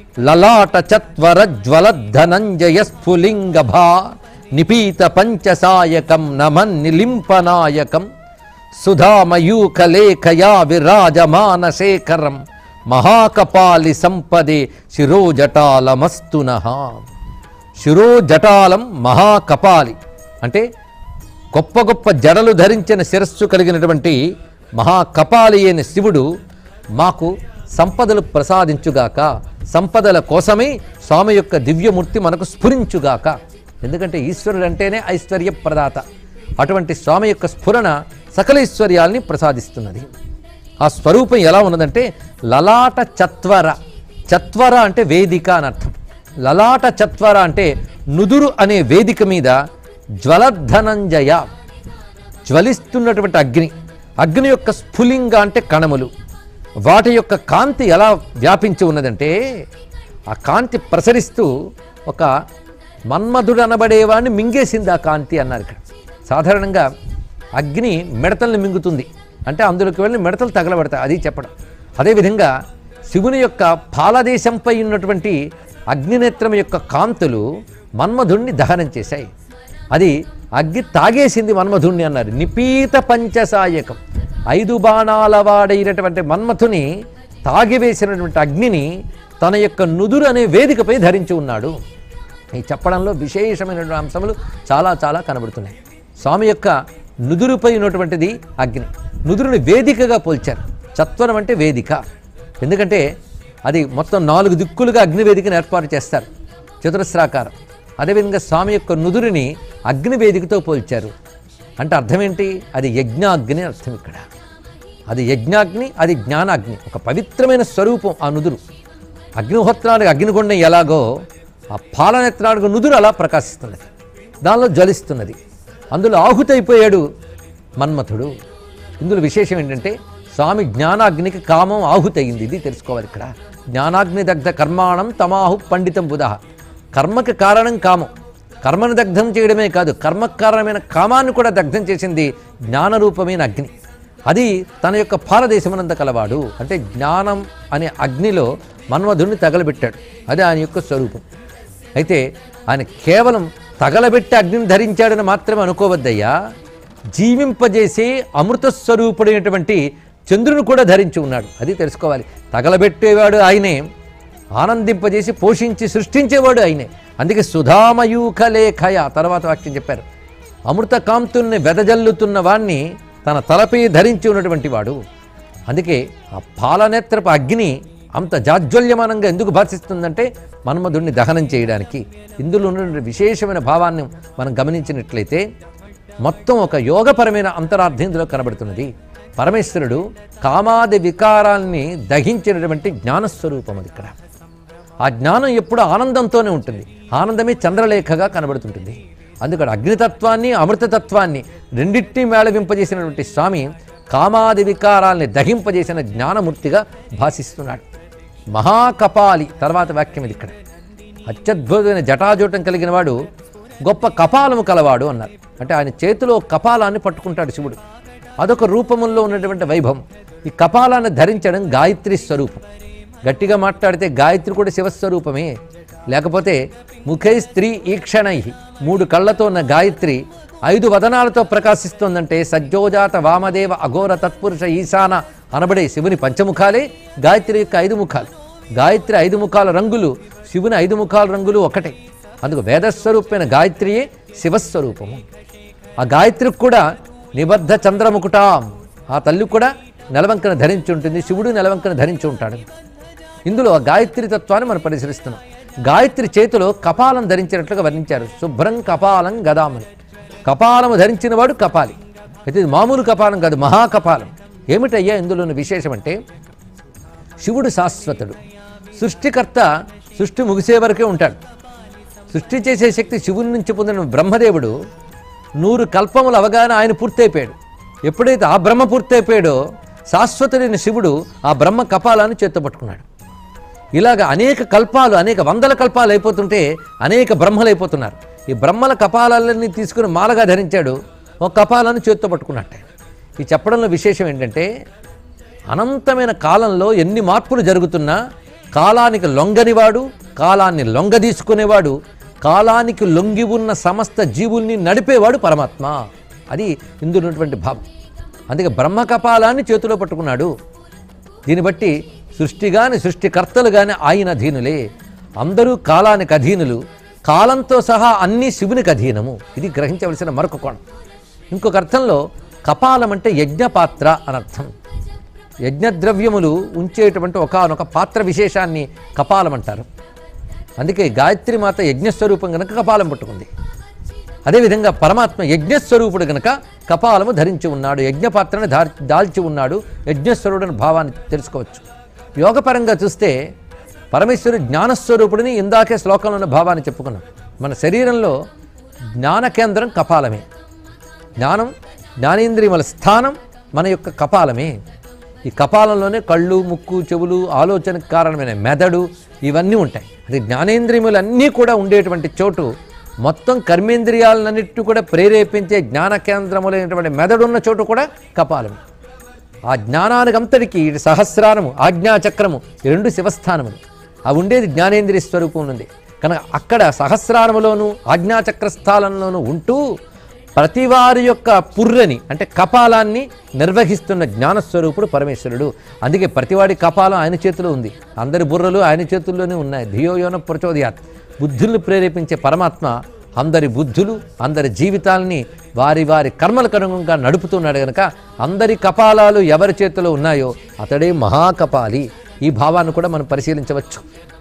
లలాట చత్వర జ్వల ధనంజయ స్ఫులింగభా నిపీత పంచసాయకం నమన్ నిలింపనాయకం సుధామయూకలేఖయా విరాజమానశేఖరం మహాకపాలి సంపదే శిరోజటాలమస్తున శిరోజటాలం మహాకపాలి అంటే గొప్ప గొప్ప జడలు ధరించిన శిరస్సు కలిగినటువంటి మహాకపాలి అయిన శివుడు మాకు సంపదలు ప్రసాదించుగాక సంపదల కోసమే స్వామి యొక్క దివ్యమూర్తి మనకు స్ఫురించుగాక ఎందుకంటే ఈశ్వరుడు అంటేనే ఐశ్వర్య ప్రదాత అటువంటి స్వామి యొక్క స్ఫురణ సకల ఐశ్వర్యాల్ని ప్రసాదిస్తున్నది ఆ స్వరూపం ఎలా ఉన్నదంటే లలాట చత్వర చత్వర అంటే వేదిక అని అర్థం లలాట చత్వర అంటే నుదురు అనే వేదిక మీద జ్వలధనంజయ జ్వలిస్తున్నటువంటి అగ్ని అగ్ని యొక్క స్ఫులింగ అంటే కణములు వాటి యొక్క కాంతి ఎలా వ్యాపించి ఉన్నదంటే ఆ కాంతి ప్రసరిస్తూ ఒక మన్మధుడు అనబడేవాడిని మింగేసింది ఆ కాంతి అన్నారు ఇక్కడ సాధారణంగా అగ్ని మిడతల్ని మింగుతుంది అంటే అందులోకి వెళ్ళి మిడతలు తగలబడతాయి అది చెప్పడం అదేవిధంగా శివుని యొక్క పాలదేశంపై ఉన్నటువంటి అగ్నినేత్రం యొక్క కాంతులు మన్మధుణ్ణి దహనం చేశాయి అది అగ్గి తాగేసింది మన్మధుణ్ణి అన్నారు నిపీత పంచసాయకం ఐదు బాణాల వాడైనటువంటి మన్మథుని తాగివేసినటువంటి అగ్నిని తన యొక్క నుదురు అనే వేదికపై ధరించి ఉన్నాడు ఈ చెప్పడంలో విశేషమైనటువంటి అంశములు చాలా చాలా కనబడుతున్నాయి స్వామి యొక్క నుదురుపై ఉన్నటువంటిది అగ్ని నుదురుని వేదికగా పోల్చారు చత్వరం అంటే వేదిక ఎందుకంటే అది మొత్తం నాలుగు దిక్కులుగా అగ్ని వేదికను ఏర్పాటు చేస్తారు చతురస్రాకారం అదేవిధంగా స్వామి యొక్క నుదురుని అగ్ని వేదికతో పోల్చారు అంటే అర్థం ఏంటి అది యజ్ఞాగ్ని అని అర్థం ఇక్కడ అది యజ్ఞాగ్ని అది జ్ఞానాగ్ని ఒక పవిత్రమైన స్వరూపం ఆ నుదురు అగ్నిహోత్రానికి అగ్నిగుండం ఎలాగో ఆ పాలనేత్రానికి నుదురు అలా ప్రకాశిస్తున్నది దానిలో జ్వలిస్తున్నది అందులో ఆహుతైపోయాడు మన్మథుడు ఇందులో విశేషం ఏంటంటే స్వామి జ్ఞానాగ్నికి కామం ఆహుతయింది ఇది తెలుసుకోవాలి ఇక్కడ జ్ఞానాగ్ని దగ్ధ కర్మాణం తమాహు పండితం బుధ కర్మకి కారణం కామం కర్మను దగ్ధం చేయడమే కాదు కర్మకారణమైన కామాన్ని కూడా దగ్ధం చేసింది జ్ఞానరూపమైన అగ్ని అది తన యొక్క భారదేశమునంద కలవాడు అంటే జ్ఞానం అనే అగ్నిలో మన్మధుడిని తగలబెట్టాడు అది ఆయన యొక్క స్వరూపం అయితే ఆయన కేవలం తగలబెట్టి అగ్నిని ధరించాడని మాత్రమే అనుకోవద్దయ్యా జీవింపజేసే అమృత స్వరూపుడైనటువంటి చంద్రుని కూడా ధరించి ఉన్నాడు అది తెలుసుకోవాలి తగలబెట్టేవాడు ఆయనే ఆనందింపజేసి పోషించి సృష్టించేవాడు ఆయనే అందుకే సుధామయూఖలేఖయ తర్వాత వాక్యం చెప్పారు అమృత కాంతుల్ని వెదజల్లుతున్న వాణ్ణి తన తలపై ధరించి ఉన్నటువంటి వాడు అందుకే ఆ పాలనేత్రపు అగ్ని అంత జాజ్వల్యమానంగా ఎందుకు భాషిస్తుందంటే మన్మధుడిని దహనం చేయడానికి ఇందులో ఉన్న విశేషమైన భావాన్ని మనం గమనించినట్లయితే మొత్తం ఒక యోగపరమైన అంతరార్థం ఇందులో కనబడుతున్నది పరమేశ్వరుడు కామాది వికారాల్ని దహించినటువంటి జ్ఞానస్వరూపం అది ఇక్కడ ఆ జ్ఞానం ఎప్పుడు ఆనందంతోనే ఉంటుంది ఆనందమే చంద్రలేఖగా కనబడుతుంటుంది అందుకని అగ్నితత్వాన్ని అమృతతత్వాన్ని రెండింటినీ మేళవింపజేసినటువంటి స్వామి కామాది వికారాల్ని దహింపజేసిన జ్ఞానమూర్తిగా భాషిస్తున్నాడు మహాకపాలి తర్వాత వాక్యం ఇది ఇక్కడ అత్యద్భుతమైన జటాజూటం కలిగిన వాడు గొప్ప కపాలము కలవాడు అన్నారు అంటే ఆయన చేతిలో కపాలాన్ని పట్టుకుంటాడు శివుడు అదొక రూపములో ఉన్నటువంటి వైభవం ఈ కపాలాన్ని ధరించడం గాయత్రి స్వరూపం గట్టిగా మాట్లాడితే గాయత్రి కూడా శివస్వరూపమే లేకపోతే ముఖై స్త్రీ ఈక్షణై మూడు కళ్ళతో ఉన్న గాయత్రి ఐదు వదనాలతో ప్రకాశిస్తోందంటే సజ్జోజాత వామదేవ అఘోర తత్పురుష ఈశాన అనబడే శివుని పంచముఖాలే గాయత్రి యొక్క ఐదు ముఖాలు గాయత్రి ఐదు ముఖాల రంగులు శివుని ఐదు ముఖాల రంగులు ఒకటే అందుకు వేదస్వరూపమైన గాయత్రియే శివస్వరూపము ఆ గాయత్రికి కూడా నిబద్ధ చంద్రముకుటాం ఆ తల్లి కూడా నెలవంకను ధరించి ఉంటుంది శివుడు నెలవంకను ధరించి ఉంటాడు ఇందులో ఆ గాయత్రి తత్వాన్ని మనం పరిశీలిస్తున్నాం గాయత్రి చేతిలో కపాలం ధరించినట్లుగా వర్ణించారు శుభ్రం కపాలం గదామని కపాలము ధరించిన వాడు కపాలి అయితే ఇది మామూలు కపాలం కాదు మహాకపాలం ఏమిటయ్యా ఇందులోని విశేషం అంటే శివుడు శాశ్వతుడు సృష్టికర్త సృష్టి ముగిసే వరకే ఉంటాడు సృష్టి చేసే శక్తి శివుని నుంచి పొందిన బ్రహ్మదేవుడు నూరు కల్పములు అవగానే ఆయన పూర్తయిపోయాడు ఎప్పుడైతే ఆ బ్రహ్మ పూర్తయిపోయాడో శాశ్వతుడైన శివుడు ఆ బ్రహ్మ కపాలాన్ని చేత్తో పట్టుకున్నాడు ఇలాగ అనేక కల్పాలు అనేక వందల కల్పాలు అయిపోతుంటే అనేక బ్రహ్మలు అయిపోతున్నారు ఈ బ్రహ్మల కపాలాలన్నీ తీసుకుని మాలగా ధరించాడు ఒక కపాలాన్ని చేత్తో పట్టుకున్నట్టే ఈ చెప్పడంలో విశేషం ఏంటంటే అనంతమైన కాలంలో ఎన్ని మార్పులు జరుగుతున్నా కాలానికి లొంగనివాడు కాలాన్ని లొంగదీసుకునేవాడు కాలానికి లొంగి ఉన్న సమస్త జీవుల్ని నడిపేవాడు పరమాత్మ అది ఇందులో ఉన్నటువంటి భావం అందుకే బ్రహ్మకపాలాన్ని చేతిలో పట్టుకున్నాడు దీన్ని బట్టి సృష్టి గాని సృష్టికర్తలు గాని ఆయన అధీనులే అందరూ కాలానికి అధీనులు కాలంతో సహా అన్ని శివునికి అధీనము ఇది గ్రహించవలసిన మరొక కోణం ఇంకొక అర్థంలో కపాలం అంటే యజ్ఞపాత్ర అని అర్థం యజ్ఞద్రవ్యములు ఉంచేటువంటి ఒకనొక పాత్ర విశేషాన్ని కపాలం అంటారు అందుకే గాయత్రి మాత యజ్ఞస్వరూపం గనక కపాలం పట్టుకుంది అదేవిధంగా పరమాత్మ యజ్ఞస్వరూపుడు గనక కపాలము ధరించి ఉన్నాడు యజ్ఞపాత్రను దా దాల్చి ఉన్నాడు యజ్ఞస్వరుడని భావాన్ని తెలుసుకోవచ్చు యోగపరంగా చూస్తే పరమేశ్వరుడు జ్ఞానస్వరూపుడిని ఇందాకే శ్లోకంలో ఉన్న భావాన్ని చెప్పుకున్నాం మన శరీరంలో జ్ఞాన కేంద్రం కపాలమే జ్ఞానం జ్ఞానేంద్రియముల స్థానం మన యొక్క కపాలమే ఈ కపాలంలోనే కళ్ళు ముక్కు చెవులు ఆలోచనకు కారణమైన మెదడు ఇవన్నీ ఉంటాయి అది జ్ఞానేంద్రియములన్నీ కూడా ఉండేటువంటి చోటు మొత్తం కర్మేంద్రియాలన్నిటి కూడా ప్రేరేపించే జ్ఞాన కేంద్రములైనటువంటి మెదడు ఉన్న చోటు కూడా కపాలమే ఆ జ్ఞానానికి అంతటికి ఇటు సహస్రారము ఆజ్ఞాచక్రము ఈ రెండు శివస్థానములు అవి ఉండేది జ్ఞానేంద్రియ స్వరూపం ఉంది కనుక అక్కడ సహస్రారములోను ఆజ్ఞాచక్ర స్థానంలోనూ ఉంటూ ప్రతివారి యొక్క పుర్రని అంటే కపాలాన్ని నిర్వహిస్తున్న జ్ఞానస్వరూపుడు పరమేశ్వరుడు అందుకే ప్రతివాడి కపాలం ఆయన చేతిలో ఉంది అందరి బుర్రలు ఆయన చేతుల్లోనే ఉన్నాయి ధియోయోన ప్రచోదయాత్ బుద్ధుల్ని ప్రేరేపించే పరమాత్మ అందరి బుద్ధులు అందరి జీవితాల్ని వారి వారి కర్మలకు అనుగుణంగా నడుపుతున్నాడు గనక అందరి కపాలాలు ఎవరి చేతిలో ఉన్నాయో అతడే మహాకపాలి ఈ భావాన్ని కూడా మనం పరిశీలించవచ్చు